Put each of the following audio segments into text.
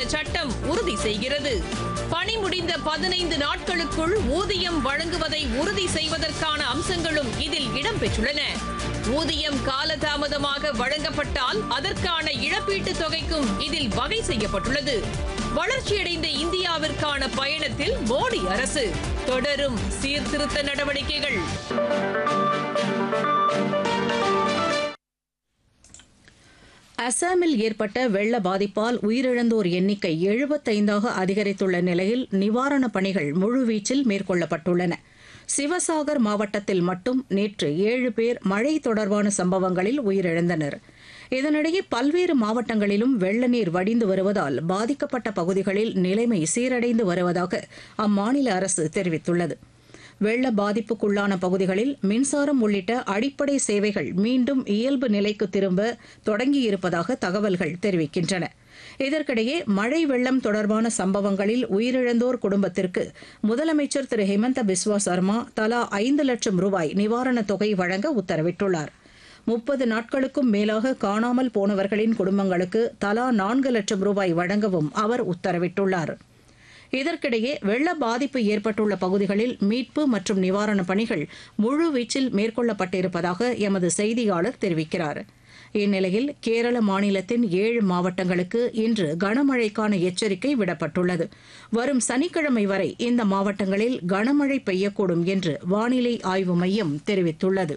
சட்டம் உறுதி செய்கிறது பணி முடிந்த பதினைந்து நாட்களுக்குள் ஊதியம் வழங்குவதை உறுதி செய்வதற்கான அம்சங்களும் இதில் இடம்பெற்றுள்ளன ஊதியம் காலதாமதமாக வழங்கப்பட்டால் அதற்கான இழப்பீட்டுத் தொகைக்கும் இதில் வகை செய்யப்பட்டுள்ளது வளர்ச்சியடைந்த இந்தியாவிற்கான பயணத்தில் மோடி அரசு தொடரும் சீர்திருத்த நடவடிக்கைகள் அசாமில் ஏற்பட்ட வெள்ள பாதிப்பால் உயிரிழந்தோர் எண்ணிக்கை எழுபத்தைந்தாக அதிகரித்துள்ள நிலையில் நிவாரணப் பணிகள் முழுவீச்சில் மேற்கொள்ளப்பட்டுள்ளன சிவசாகர் மாவட்டத்தில் மட்டும் நேற்று ஏழு பேர் மழை தொடர்பான சம்பவங்களில் உயிரிழந்தனர் இதனிடையே பல்வேறு மாவட்டங்களிலும் வெள்ள நீர் வடிந்து வருவதால் பாதிக்கப்பட்ட பகுதிகளில் நிலைமை சீரடைந்து வருவதாக அம்மாநில அரசு தெரிவித்துள்ளது வெள்ள பாதிப்புக்குள்ளான பகுதிகளில் மின்சாரம் உள்ளிட்ட அடிப்படை சேவைகள் மீண்டும் இயல்பு நிலைக்கு திரும்ப தொடங்கியிருப்பதாக தகவல்கள் தெரிவிக்கின்றன இதற்கிடையே மழை வெள்ளம் தொடர்பான சம்பவங்களில் உயிரிழந்தோர் குடும்பத்திற்கு முதலமைச்சர் திரு ஹிமந்த பிஸ்வா சர்மா தலா ஐந்து லட்சம் ரூபாய் நிவாரணத் தொகை வழங்க உத்தரவிட்டுள்ளார் முப்பது நாட்களுக்கும் மேலாக காணாமல் போனவர்களின் குடும்பங்களுக்கு தலா நான்கு லட்சம் ரூபாய் வழங்கவும் அவர் உத்தரவிட்டுள்ளார் இதற்கிடையே வெள்ள பாதிப்பு ஏற்பட்டுள்ள பகுதிகளில் மீட்பு மற்றும் நிவாரணப் பணிகள் முழுவீச்சில் மேற்கொள்ளப்பட்டிருப்பதாக எமது செய்தியாளர் தெரிவிக்கிறார் இந்நிலையில் கேரள மாநிலத்தின் ஏழு மாவட்டங்களுக்கு இன்று கனமழைக்கான எச்சரிக்கை விடப்பட்டுள்ளது வரும் சனிக்கிழமை வரை இந்த மாவட்டங்களில் கனமழை பெய்யக்கூடும் என்று வானிலை ஆய்வு மையம் தெரிவித்துள்ளது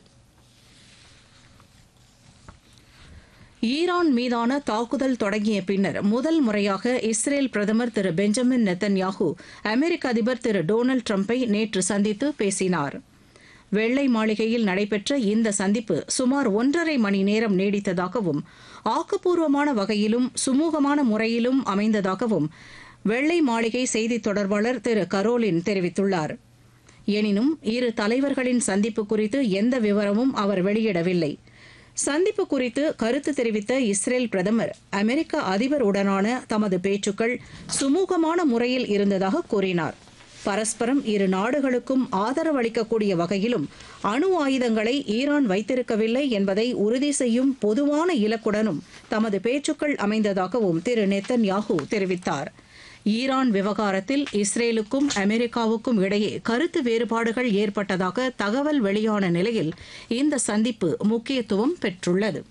ஈரான் மீதான தாக்குதல் தொடங்கிய பின்னர் முதல் முறையாக இஸ்ரேல் பிரதமர் திரு பெஞ்சமின் நெத்தன்யாகு அமெரிக்க அதிபர் திரு டொனால்டு டிரம்பை நேற்று சந்தித்து பேசினார் வெள்ளை மாளிகையில் நடைபெற்ற இந்த சந்திப்பு சுமார் ஒன்றரை மணி நேரம் நீடித்ததாகவும் ஆக்கப்பூர்வமான வகையிலும் சுமூகமான முறையிலும் அமைந்ததாகவும் வெள்ளை மாளிகை செய்தித் தொடர்பாளர் திரு கரோலின் தெரிவித்துள்ளார் எனினும் இரு தலைவர்களின் சந்திப்பு குறித்து எந்த விவரமும் அவர் வெளியிடவில்லை சந்திப்பு குறித்து கருத்து தெரிவித்த இஸ்ரேல் பிரதமர் அமெரிக்க அதிபருடனான தமது பேச்சுக்கள் சுமூகமான முறையில் இருந்ததாக கூறினார் பரஸ்பரம் இரு நாடுகளுக்கும் ஆதரவு அளிக்கக்கூடிய வகையிலும் அணு ஆயுதங்களை ஈரான் வைத்திருக்கவில்லை என்பதை உறுதி செய்யும் பொதுவான இலக்குடனும் தமது பேச்சுக்கள் அமைந்ததாகவும் திரு நெத்தன்யாகு தெரிவித்தார் ஈரான் விவகாரத்தில் இஸ்ரேலுக்கும் அமெரிக்காவுக்கும் இடையே கருத்து வேறுபாடுகள் ஏற்பட்டதாக தகவல் வெளியான நிலையில் இந்த சந்திப்பு முக்கியத்துவம் பெற்றுள்ளது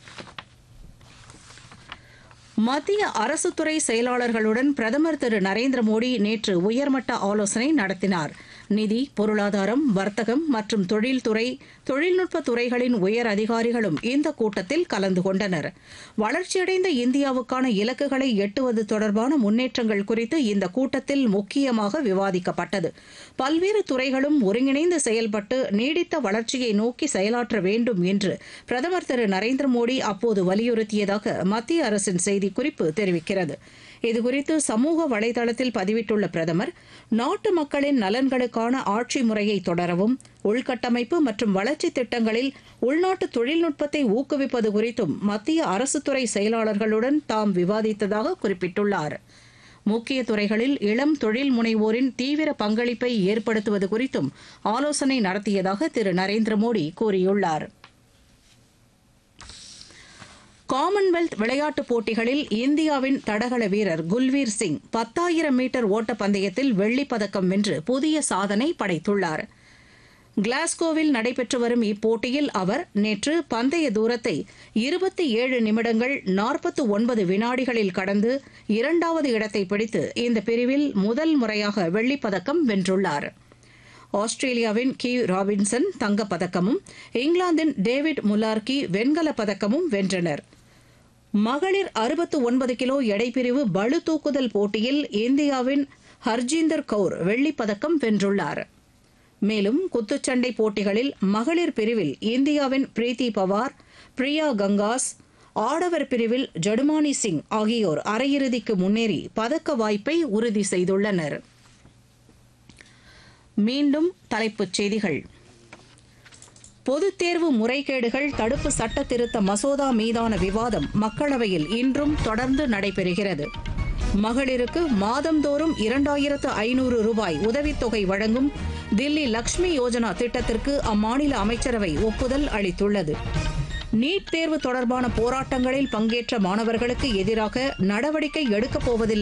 மத்திய அரசுத்துறை செயலாளர்களுடன் பிரதமர் திரு நரேந்திர மோடி நேற்று உயர்மட்ட ஆலோசனை நடத்தினார் நிதி பொருளாதாரம் வர்த்தகம் மற்றும் தொழில்துறை தொழில்நுட்ப துறைகளின் உயர் அதிகாரிகளும் இந்த கூட்டத்தில் கலந்து கொண்டனர் வளர்ச்சியடைந்த இந்தியாவுக்கான இலக்குகளை எட்டுவது தொடர்பான முன்னேற்றங்கள் குறித்து இந்த கூட்டத்தில் முக்கியமாக விவாதிக்கப்பட்டது பல்வேறு துறைகளும் ஒருங்கிணைந்து செயல்பட்டு நீடித்த வளர்ச்சியை நோக்கி செயலாற்ற வேண்டும் என்று பிரதமர் திரு நரேந்திர மோடி அப்போது வலியுறுத்தியதாக மத்திய அரசின் செய்திக்குறிப்பு தெரிவிக்கிறது இதுகுறித்து சமூக வலைதளத்தில் பதிவிட்டுள்ள பிரதமர் நாட்டு மக்களின் நலன்களுக்கான ஆட்சி முறையை தொடரவும் உள்கட்டமைப்பு மற்றும் வளர்ச்சி திட்டங்களில் உள்நாட்டு தொழில்நுட்பத்தை ஊக்குவிப்பது குறித்தும் மத்திய அரசுத்துறை செயலாளர்களுடன் தாம் விவாதித்ததாக குறிப்பிட்டுள்ளார் முக்கிய துறைகளில் இளம் தொழில் முனைவோரின் தீவிர பங்களிப்பை ஏற்படுத்துவது குறித்தும் ஆலோசனை நடத்தியதாக திரு நரேந்திர மோடி கூறியுள்ளார் காமன்வெல்த் விளையாட்டுப் போட்டிகளில் இந்தியாவின் தடகள வீரர் குல்வீர் சிங் பத்தாயிரம் மீட்டர் ஓட்டப் பந்தயத்தில் வெள்ளிப் பதக்கம் வென்று புதிய சாதனை படைத்துள்ளார் கிளாஸ்கோவில் நடைபெற்று வரும் இப்போட்டியில் அவர் நேற்று பந்தய தூரத்தை இருபத்தி ஏழு நிமிடங்கள் நாற்பத்து ஒன்பது வினாடிகளில் கடந்து இரண்டாவது இடத்தை பிடித்து இந்த பிரிவில் முதல் முறையாக வெள்ளிப் பதக்கம் வென்றுள்ளார் ஆஸ்திரேலியாவின் கி ராபின்சன் தங்கப்பதக்கமும் இங்கிலாந்தின் டேவிட் முல்லார்கி வெண்கலப் பதக்கமும் வென்றனர் மகளிர் அறுபத்து ஒன்பது கிலோ எடைப்பிரிவு பளு தூக்குதல் போட்டியில் இந்தியாவின் ஹர்ஜீந்தர் கவுர் வெள்ளிப் பதக்கம் வென்றுள்ளார் மேலும் குத்துச்சண்டை போட்டிகளில் மகளிர் பிரிவில் இந்தியாவின் பிரீத்தி பவார் பிரியா கங்காஸ் ஆடவர் பிரிவில் ஜடுமானி சிங் ஆகியோர் அரையிறுதிக்கு முன்னேறி பதக்க வாய்ப்பை உறுதி செய்துள்ளனர் மீண்டும் தலைப்புச் செய்திகள் பொதுத் தேர்வு முறைகேடுகள் தடுப்பு சட்ட திருத்த மசோதா மீதான விவாதம் மக்களவையில் இன்றும் தொடர்ந்து நடைபெறுகிறது மகளிருக்கு மாதந்தோறும் இரண்டாயிரத்து ஐநூறு ரூபாய் உதவித்தொகை வழங்கும் தில்லி லக்ஷ்மி யோஜனா திட்டத்திற்கு அம்மாநில அமைச்சரவை ஒப்புதல் அளித்துள்ளது நீட் தேர்வு தொடர்பான போராட்டங்களில் பங்கேற்ற மாணவர்களுக்கு எதிராக நடவடிக்கை எடுக்கப் போவதில்லை